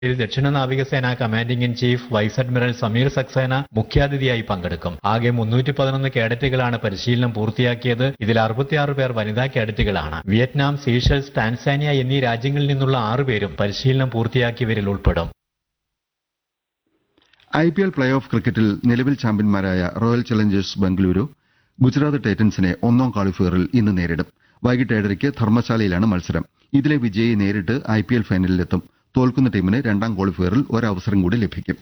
ഇതിൽ ദക്ഷിണ നാവികസേന commanding in chief vice admiral Sameer Saxena മുഖ്യാതിഥിയായി പങ്കെടുക്കും ആകെ മുന്നൂറ്റി പതിനൊന്ന് കേഡറ്റുകളാണ് പരിശീലനം പൂർത്തിയാക്കിയത് ഇതിൽ അറുപത്തിയാറ് പേർ വനിതാ കേഡറ്റുകളാണ് വിയറ്റ്നാം സീഷൽസ് ടാൻസാനിയ എന്നീ രാജ്യങ്ങളിൽ നിന്നുള്ള ആറുപേരും പരിശീലനം പൂർത്തിയാക്കിയവരിൽ ഉൾപ്പെടും I P L play off ക്രിക്കറ്റിൽ നിലവിൽ ചാമ്പ്യന്മാരായ റോയൽ ചലഞ്ചേഴ്സ് ബംഗളൂരു ഗുജറാത്ത് ടൈറ്റൻസിനെ ഒന്നാം ക്വാളിഫയറിൽ ഇന്ന് നേരിടും വൈകിട്ട് ഏഴരയ്ക്ക് ധർമ്മശാലയിലാണ് മത്സരം ഇതിലെ വിജയി നേരിട്ട് ഐ പി എൽ ഫൈനലിലെത്തും തോൽക്കുന്ന ടീമിന് രണ്ടാം ക്വാളിഫയറിൽ ഒരവസരം കൂടി ലഭിക്കും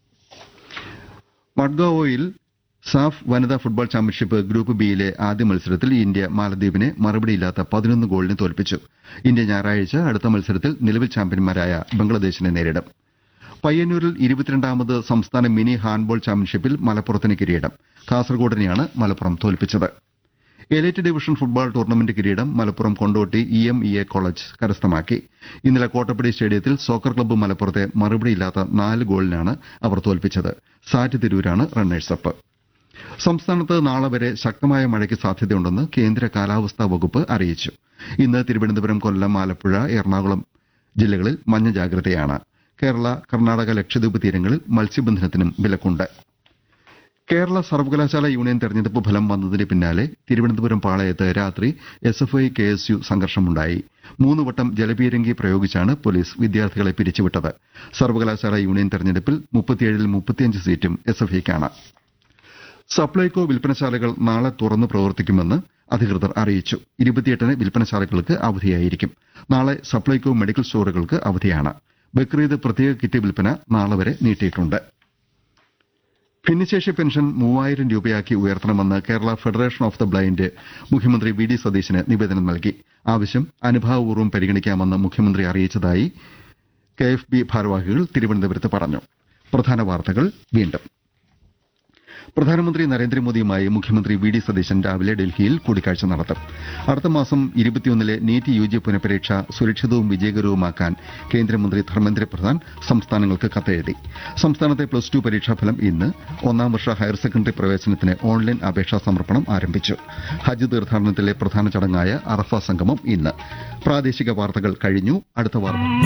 മഡ്ഗാവോയിൽ സാഫ് വനിതാ ഫുട്ബോൾ ചാമ്പ്യൻഷിപ്പ് ഗ്രൂപ്പ് ബിയിലെ ആദ്യ മത്സരത്തിൽ ഇന്ത്യ മാലദ്വീപിനെ മറുപടിയില്ലാത്ത പതിനൊന്ന് ഗോളിന് തോൽപ്പിച്ചു ഇന്ത്യ ഞായറാഴ്ച അടുത്ത മത്സരത്തിൽ നിലവിൽ ചാമ്പ്യന്മാരായ ബംഗ്ലാദേശിനെ നേരിടും പയ്യന്നൂരിൽ ഇരുപത്തിരണ്ടാമത് സംസ്ഥാന മിനി ഹാൻഡ്ബോൾ ചാമ്പ്യൻഷിപ്പിൽ മലപ്പുറത്തിന് കിരീടം കാസർഗോഡിനെയാണ് മലപ്പുറം തോൽപ്പിച്ചത് എലൈറ്റ് ഡിവിഷൻ ഫുട്ബോൾ ടൂർണമെന്റ് കിരീടം Malappuram Kondotty E M E A college കരസ്ഥമാക്കി ഇന്നലെ കോട്ടപ്പടി സ്റ്റേഡിയത്തിൽ സോക്കർ ക്ലബ്ബ് മലപ്പുറത്തെ മറുപടിയില്ലാത്ത നാല് ഗോളിനാണ് അവർ തോൽപ്പിച്ചത് സാറ്റ് തിരൂരാണ് റണ്ണേഴ്സപ്പ് സംസ്ഥാനത്ത് നാളെ വരെ ശക്തമായ മഴയ്ക്ക് സാധ്യതയുണ്ടെന്ന് കേന്ദ്ര കാലാവസ്ഥാ വകുപ്പ് അറിയിച്ചു ഇന്ന് തിരുവനന്തപുരം കൊല്ലം ആലപ്പുഴ എറണാകുളം ജില്ലകളിൽ മഞ്ഞ ജാഗ്രതയാണ് കേരള കർണാടക ലക്ഷദ്വീപ് തീരങ്ങളിൽ മത്സ്യബന്ധനത്തിനും വിലക്കുണ്ട് കേരള സർവകലാശാല യൂണിയൻ തെരഞ്ഞെടുപ്പ് ഫലം വന്നതിന് പിന്നാലെ തിരുവനന്തപുരം പാളയത്ത് രാത്രി S F I K S U സംഘർഷമുണ്ടായി മൂന്ന് വട്ടം ജലപീരങ്കി പ്രയോഗിച്ചാണ് പോലീസ് വിദ്യാർത്ഥികളെ പിരിച്ചുവിട്ടത് സർവകലാശാല യൂണിയൻ തെരഞ്ഞെടുപ്പിൽ മുപ്പത്തിയേഴിൽ മുപ്പത്തിയഞ്ച് സീറ്റും എസ് എഫ് ഐക്കാണ് സപ്ലൈകോ വിൽപ്പനശാലകൾ നാളെ തുറന്ന് പ്രവർത്തിക്കുമെന്ന് അധികൃതർ അറിയിച്ചു ഇരുപത്തിയെട്ടിന് വിൽപ്പനശാലകൾക്ക് അവധിയായിരിക്കും നാളെ സപ്ലൈകോ മെഡിക്കൽ സ്റ്റോറുകൾക്ക് അവധിയാണ് ബക്രീദ് പ്രത്യേക കിറ്റ് വിൽപ്പന നാളെ വരെ നീട്ടിയിട്ടുണ്ട് ഭിന്നശേഷി പെൻഷൻ മൂവായിരം രൂപയാക്കി ഉയർത്തണമെന്ന് Kerala federation of the blind മുഖ്യമന്ത്രി വി ഡി സതീശന് നിവേദനം നൽകി ആവശ്യം അനുഭാവപൂർവ്വം പരിഗണിക്കാമെന്ന് മുഖ്യമന്ത്രി അറിയിച്ചതായി കെ എഫ് ബി ഭാരവാഹികൾ തിരുവനന്തപുരത്ത് പറഞ്ഞു പ്രധാന വാർത്തകൾ വീണ്ടും പ്രധാനമന്ത്രി നരേന്ദ്രമോദിയുമായി മുഖ്യമന്ത്രി വി ഡി സതീശൻ രാവിലെ ഡൽഹിയിൽ കൂടിക്കാഴ്ച നടത്തും അടുത്ത മാസം ഇരുപത്തിയൊന്നിലെ നീറ്റ് യു ജി പുനഃപരീക്ഷ സുരക്ഷിതവും വിജയകരവുമാക്കാൻ കേന്ദ്രമന്ത്രി ധർമ്മേന്ദ്ര പ്രധാൻ സംസ്ഥാനങ്ങൾക്ക് കത്തെഴുതി സംസ്ഥാനത്തെ പ്ലസ് ടു പരീക്ഷാഫലം ഇന്ന് ഒന്നാം വർഷ ഹയർ സെക്കൻഡറി പ്രവേശനത്തിന് ഓൺലൈൻ അപേക്ഷാ സമർപ്പണം ആരംഭിച്ചു ഹജ്ജ് തീർത്ഥാടനത്തിലെ പ്രധാന ചടങ്ങായ അറഫ സംഗമം ഇന്ന് പ്രാദേശിക വാർത്തകൾ കഴിഞ്ഞു അടുത്ത വാർത്ത